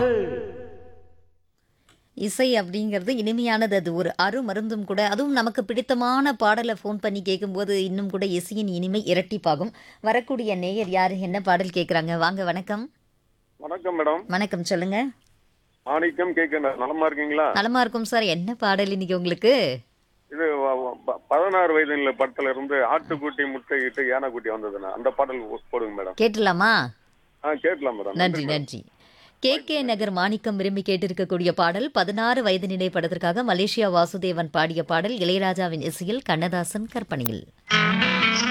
இசை அப்படிங்கிறது இனிமையானது அது ஒரு அருமருந்தும் கூட அதுவும் நமக்கு பிடித்தமான பாடலை ஃபோன் பண்ணி கேட்கும்போது இன்னும் கூட இசையின் இனிமை இரட்டிப்பாகும் வரக்கூடிய நேயர் யார் என்ன பாடல் கேட்குறாங்க வாங்க வணக்கம் வணக்கம் மேடம் வணக்கம் சொல்லுங்க மாணிக்கம் கேட்க நலமா இருக்கீங்களா நலமா இருக்கும் சார் என்ன பாடல் இன்னைக்கு உங்களுக்கு இது வ- வ- ப- பதினாறு வயதுல படத்துல இருந்து ஆட்டுக்குட்டி முட்டையிட்டு யானைக்குட்டி வந்ததுண்ணா அந்த பாடல் போடுங்க மேடம் கேட்டலாமா ஆ கேட்கலாம் மேடம் நன்றி நன்றி கே கே நகர் மாணிக்கம் விரும்பி கேட்டிருக்கக்கூடிய பாடல் பதினாறு வயது நிலை படத்திற்காக மலேசியா வாசுதேவன் பாடிய பாடல் இளையராஜாவின் இசையில் கண்ணதாசன் கற்பனையில்